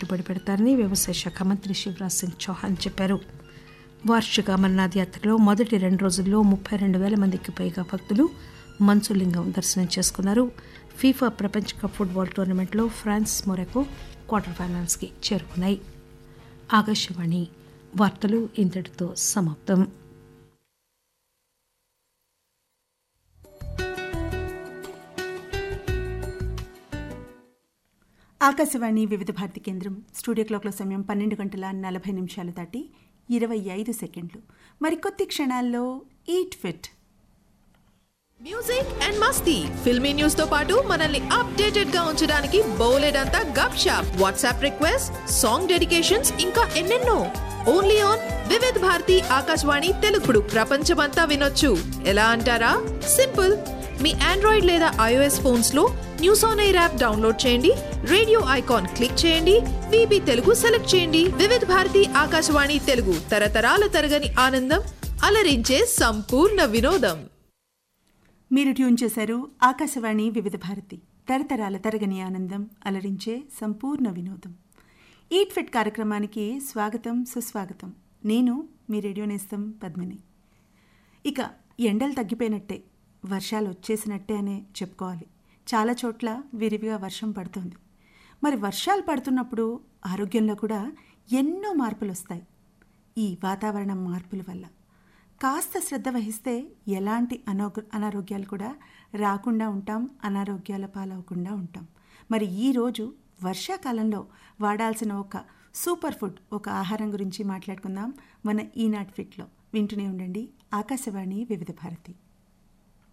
పెట్టుబడి పెడతారని వ్యవసాయ శాఖ మంత్రి శివరాజ్ సింగ్ చౌహాన్ చెప్పారు వార్షిక అమర్నాథ్ యాత్రలో మొదటి రెండు రోజుల్లో ముప్పై రెండు వేల మందికి పైగా భక్తులు మంచులింగం దర్శనం చేసుకున్నారు ఫీఫా ప్రపంచ కప్ ఫుట్బాల్ టోర్నమెంట్లో ఫ్రాన్స్ మొరకో క్వార్టర్ ఫైనల్స్కి చేరుకున్నాయి ఆకాశవాణి వార్తలు ఇంతటితో సమాప్తం ఆకాశవాణి వివిధ భారతి కేంద్రం స్టూడియో క్లాక్లో సమయం పన్నెండు గంటల నలభై నిమిషాలు దాటి ఇరవై ఐదు సెకండ్లు మరికొద్ది క్షణాల్లో ఈట్ ఫిట్ మ్యూజిక్ అండ్ మస్తీ ఫిల్మీ న్యూస్ తో పాటు మనల్ని అప్డేటెడ్ గా ఉంచడానికి బోలెడంతా గప్ షాప్ వాట్సాప్ రిక్వెస్ట్ సాంగ్ డెడికేషన్స్ ఇంకా ఎన్నెన్నో ఓన్లీ ఆన్ వివిధ్ భారతి ఆకాశవాణి తెలుగుడు ప్రపంచమంతా వినొచ్చు ఎలా అంటారా సింపుల్ మీ ఆండ్రాయిడ్ లేదా ఐఓఎస్ ఫోన్స్ లో news on air app download చేయండి రేడియో ఐకాన్ క్లిక్ చేయండి విబి తెలుగు సెలెక్ట్ చేయండి వివిధ భారతి ఆకాశవాణి తెలుగు తరతరాల తరగని ఆనందం అలరించే సంపూర్ణ వినోదం మీరు ట్యూన్ చేశారు ఆకాశవాణి వివిధ భారతి తరతరాల తరగని ఆనందం అలరించే సంపూర్ణ వినోదం ఈట్ ఫిట్ కార్యక్రమానికి స్వాగతం సుస్వాగతం నేను మీ రేడియో నేస్తం పద్మిని ఇక ఎండలు తగ్గిపోయినట్టే వర్షాలు వచ్చేసినట్టే అనే చెప్పుకోవాలి చాలా చోట్ల విరివిగా వర్షం పడుతోంది మరి వర్షాలు పడుతున్నప్పుడు ఆరోగ్యంలో కూడా ఎన్నో మార్పులు వస్తాయి ఈ వాతావరణ మార్పుల వల్ల కాస్త శ్రద్ధ వహిస్తే ఎలాంటి అనోగ అనారోగ్యాలు కూడా రాకుండా ఉంటాం అనారోగ్యాల పాలవకుండా ఉంటాం మరి ఈరోజు వర్షాకాలంలో వాడాల్సిన ఒక సూపర్ ఫుడ్ ఒక ఆహారం గురించి మాట్లాడుకుందాం మన ఈనాటి ఫిట్లో వింటూనే ఉండండి ఆకాశవాణి వివిధ భారతి